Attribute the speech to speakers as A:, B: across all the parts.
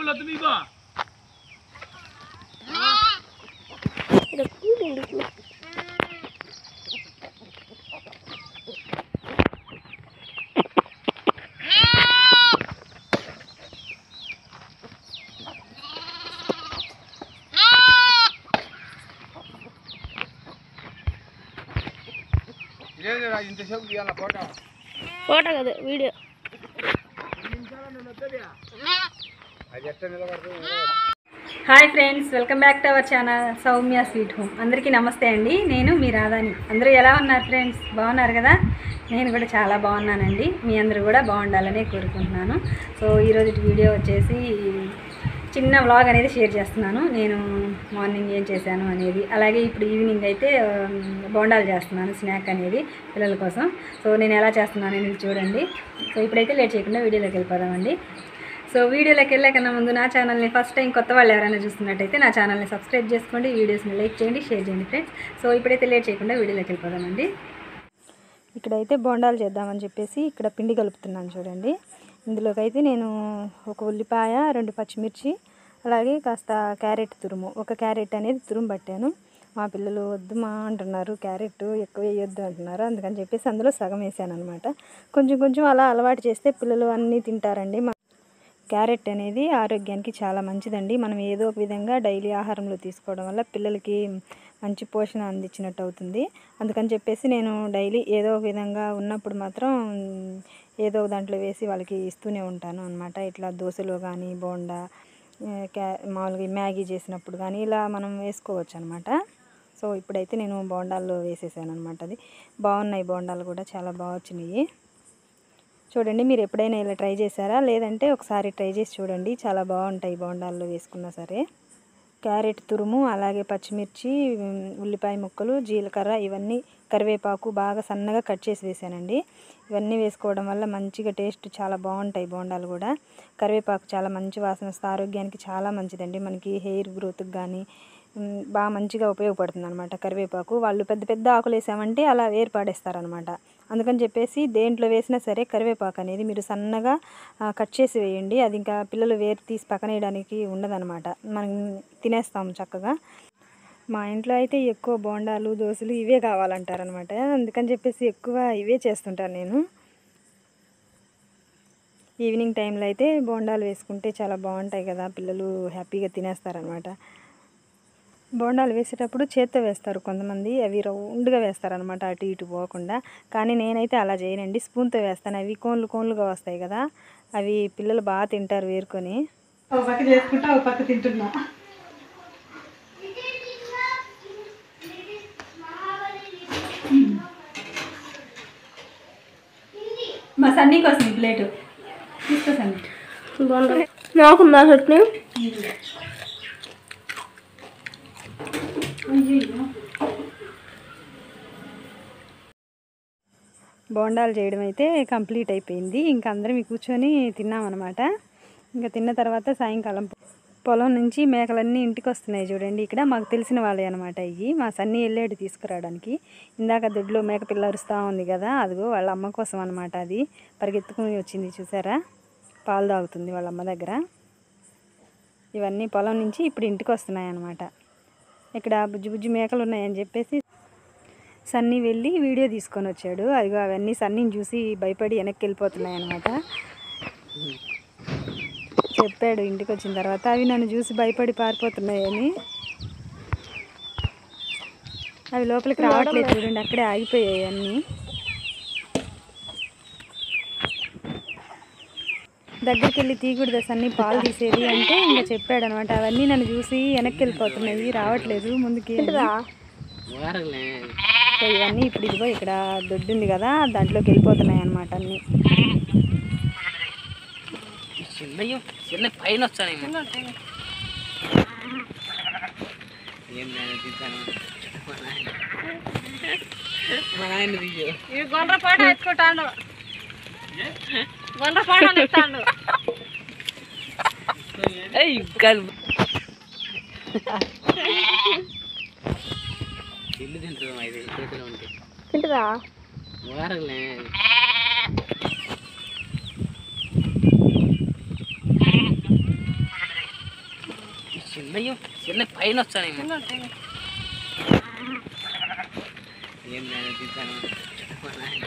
A: बोला तुम्ही को ఇంతసేపు తీయాల ఫోటో
B: ఫోటో కదా వీడియో
A: అది ఎట్లా నిలబడుతుంది
C: hi friends welcome back to our channel Soumya sweet home అందరికీ నమస్తే అండి నేను మీ రాధాని అందరూ ఎలా ఉన్నారు ఫ్రెండ్స్ బాగున్నారు కదా నేను కూడా చాలా బాగున్నానండి మీ అందరూ కూడా బాగుండాలని కోరుకుంటున్నాను సో ఈరోజు వీడియో వచ్చేసి చిన్న వ్లాగ్ అనేది షేర్ చేస్తున్నాను నేను మార్నింగ్ ఏం చేశాను అనేది అలాగే ఇప్పుడు ఈవినింగ్ అయితే ఆ, బోండాలు చేస్తున్నాను స్నాక్ అనేది పిల్లల కోసం సో నేను ఎలా చేస్తున్నాను అనేది చూడండి సో ఇప్పుడైతే లేట్ చేయకుండా వీడియోలోకి వెళ్ళిపోదామండి సో వీడియోలోకి వెళ్ళాకన్నా ముందు నా ఛానల్ని ఫస్ట్ టైం కొత్త వాళ్ళు ఎవరైనా చూస్తున్నట్టయితే నా ఛానల్ని సబ్స్క్రైబ్ చేసుకోండి వీడియోస్ని లైక్ చేయండి షేర్ చేయండి ఫ్రెండ్స్ సో ఇప్పుడైతే లేట్ చేయకుండా వీడియోలోకి వెళ్ళిపోదామండి ఇక్కడైతే బోండాలు చేద్దామని చెప్పేసి ఇక్కడ పిండి కలుపుతున్నాను చూడండి ఇందులోకి అయితే నేను ఒక ఉల్లిపాయ రెండు పచ్చిమిర్చి అలాగే కాస్త క్యారెట్ తురుము ఒక క్యారెట్ అనేది తురుము పట్టాను మా పిల్లలు వద్దు మా అంటున్నారు క్యారెట్ ఎక్కువ వేయొద్దు అంటున్నారు అందుకని చెప్పేసి అందులో సగం వేసాను అనమాట కొంచెం కొంచెం అలా అలవాటు చేస్తే పిల్లలు అన్నీ తింటారండి మా క్యారెట్ అనేది ఆరోగ్యానికి చాలా మంచిదండి మనం ఏదో ఒక విధంగా డైలీ ఆహారంలో తీసుకోవడం వల్ల పిల్లలకి మంచి పోషణ అందించినట్టు అవుతుంది అందుకని చెప్పేసి నేను డైలీ ఏదో ఒక విధంగా ఉన్నప్పుడు మాత్రం ఏదో ఒక దాంట్లో వేసి వాళ్ళకి ఇస్తూనే ఉంటాను అనమాట ఇట్లా దోశలో కానీ బోండా ఆ, క్యా మామూలుగా మ్యాగీ చేసినప్పుడు కానీ ఇలా మనం వేసుకోవచ్చు అనమాట సో ఇప్పుడైతే నేను బోండాల్లో వేసేసాను అనమాట అది బాగున్నాయి బోండాలు కూడా చాలా బాగా వచ్చినాయి చూడండి మీరు ఎప్పుడైనా ఇలా ట్రై చేశారా లేదంటే ఒకసారి ట్రై చేసి చూడండి చాలా బాగుంటాయి బోండాల్లో వేసుకున్నా సరే క్యారెట్ తురుము అలాగే పచ్చిమిర్చి ఉమ్, ఉల్లిపాయ ముక్కలు జీలకర్ర ఇవన్నీ కరివేపాకు బాగా సన్నగా కట్ చేసి వేసానండి ఇవన్నీ వేసుకోవడం వల్ల మంచిగా టేస్ట్ చాలా బాగుంటాయి బోండాలు కూడా కరివేపాకు చాలా మంచి వాసన వస్తుంది ఆరోగ్యానికి చాలా మంచిదండి మనకి హెయిర్ గ్రోత్కి కానీ ఉమ్, బాగా మంచిగా ఉపయోగపడుతుంది అనమాట కరివేపాకు వాళ్ళు పెద్ద పెద్ద ఆకులు వేసామంటే అలా వేరు పాడేస్తారనమాట అందుకని చెప్పేసి దేంట్లో వేసినా సరే కరివేపాకు అనేది మీరు సన్నగా ఆ, కట్ చేసి వేయండి అది ఇంకా పిల్లలు వేరు తీసి పక్కన వేయడానికి ఉండదన్నమాట మనం తినేస్తాం చక్కగా మా ఇంట్లో అయితే ఎక్కువ బోండాలు దోశలు ఇవే కావాలంటారనమాట అందుకని చెప్పేసి ఎక్కువ ఇవే చేస్తుంటాను నేను ఈవినింగ్ టైంలో అయితే బోండాలు వేసుకుంటే చాలా బాగుంటాయి కదా పిల్లలు హ్యాపీగా తినేస్తారనమాట బోండాలు వేసేటప్పుడు చేత్తో వేస్తారు కొంతమంది అవి రౌండ్గా వేస్తారనమాట అటు ఇటు పోకుండా కానీ నేనైతే అలా చేయనండి స్పూన్తో వేస్తాను అవి కోన్లు కోన్లుగా వస్తాయి కదా అవి పిల్లలు బాగా తింటారు వేరుకొని ఒక పక్క చేసుకుంటా ఒక పక్క తింటున్నా మా సన్నీ కోసం ఈ ప్లేటు తీసుకో సన్నీ
B: బాగుంది నాకు నా చట్నీ
C: బోండాలు చేయడం అయితే కంప్లీట్ అయిపోయింది ఇంకా అందరం కూర్చొని తిన్నామన్నమాట ఇంకా తిన్న తర్వాత సాయంకాలం పొలం నుంచి మేకలన్నీ ఇంటికి వస్తున్నాయి చూడండి ఇక్కడ మాకు తెలిసిన వాళ్ళే అనమాట ఇవి మా సన్నీ వెళ్ళాడు తీసుకురావడానికి ఇందాక దొడ్లో మేక పిల్ల అరుస్తూ ఉంది కదా అదిగో వాళ్ళ అమ్మ కోసం అనమాట అది పరిగెత్తుకుని వచ్చింది చూసారా పాలు తాగుతుంది వాళ్ళ అమ్మ దగ్గర ఇవన్నీ పొలం నుంచి ఇప్పుడు ఇంటికి వస్తున్నాయి అనమాట ఇక్కడ బుజ్జి బుజ్జి మేకలు ఉన్నాయని చెప్పేసి సన్నీ వెళ్ళి వీడియో తీసుకొని వచ్చాడు అదిగో అవన్నీ సన్నీని చూసి భయపడి వెనక్కి వెళ్ళిపోతున్నాయి అనమాట చెప్పాడు ఇంటికి వచ్చిన తర్వాత అవి నన్ను చూసి భయపడి పారిపోతున్నాయని అవి లోపలికి రావట్లేదు చూడండి అక్కడే ఆగిపోయాయి అన్నీ దగ్గరికి వెళ్ళి తీయకూడదు సన్నీ పాలు తీసేది అంటే ఇంకా చెప్పాడు అనమాట అవన్నీ నన్ను చూసి వెనక్కి వెళ్ళిపోతున్నాయి రావట్లేదు ముందుకి అని. సో ఇవన్నీ ఇప్పుడు ఇదిగో ఇక్కడ దొడ్డు ఉంది కదా దాంట్లోకి వెళ్ళిపోతున్నాయి అనమాట అన్ని
D: చిన్నయ్యో చిన్న పైన వచ్చాను ఏం నాయన తీసాను మా నాయన తీయో
B: ఇవి గొండ్ర పాట ఎత్తుకుంటాడు గొండ్ర పాటలు ఇస్తాడు
D: ఏయ్ కాదు ఇల్లు తింటుంది ఇది చేతిలో ఉంటే
B: తింటుందా
D: వారలే చిన్నయ్యో చిన్న పైన వచ్చానేమో ఏం నాయన తీసాను మా నాయన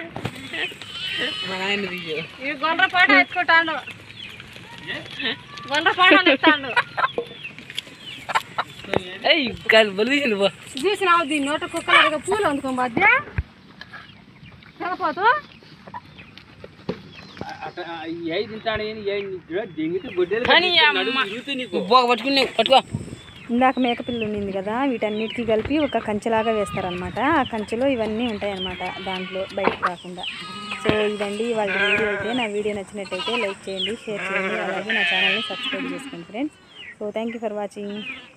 D: మా నాయన తీయో
B: ఇవి గొండ్ర పాట ఎత్తుకుంటాడు గొండ్ర పాట ఎత్తాడు
D: ఏయ్ కాదు బలి తీసింది పో
B: చూసినావు దీన్ని నోట కుక్కలు పూలు అందుకోం బాధ్య చదపోతూ
A: ఏది తింటాడు దింగితే గుడ్డలు
D: కానీ అమ్మ బోగ పట్టుకుని పట్టుకో
C: ఇందాక మేకపిల్ల ఉండింది కదా వీటన్నిటికీ కలిపి ఒక కంచెలాగా వేస్తారనమాట ఆ కంచెలో ఇవన్నీ ఉంటాయన్నమాట దాంట్లో బయటకు రాకుండా సో ఇదండి వాళ్ళ వీడియో అయితే నా వీడియో నచ్చినట్టయితే లైక్ చేయండి షేర్ చేయండి అలాగే నా ఛానల్ని సబ్స్క్రైబ్ చేసుకోండి friends so thank you for watching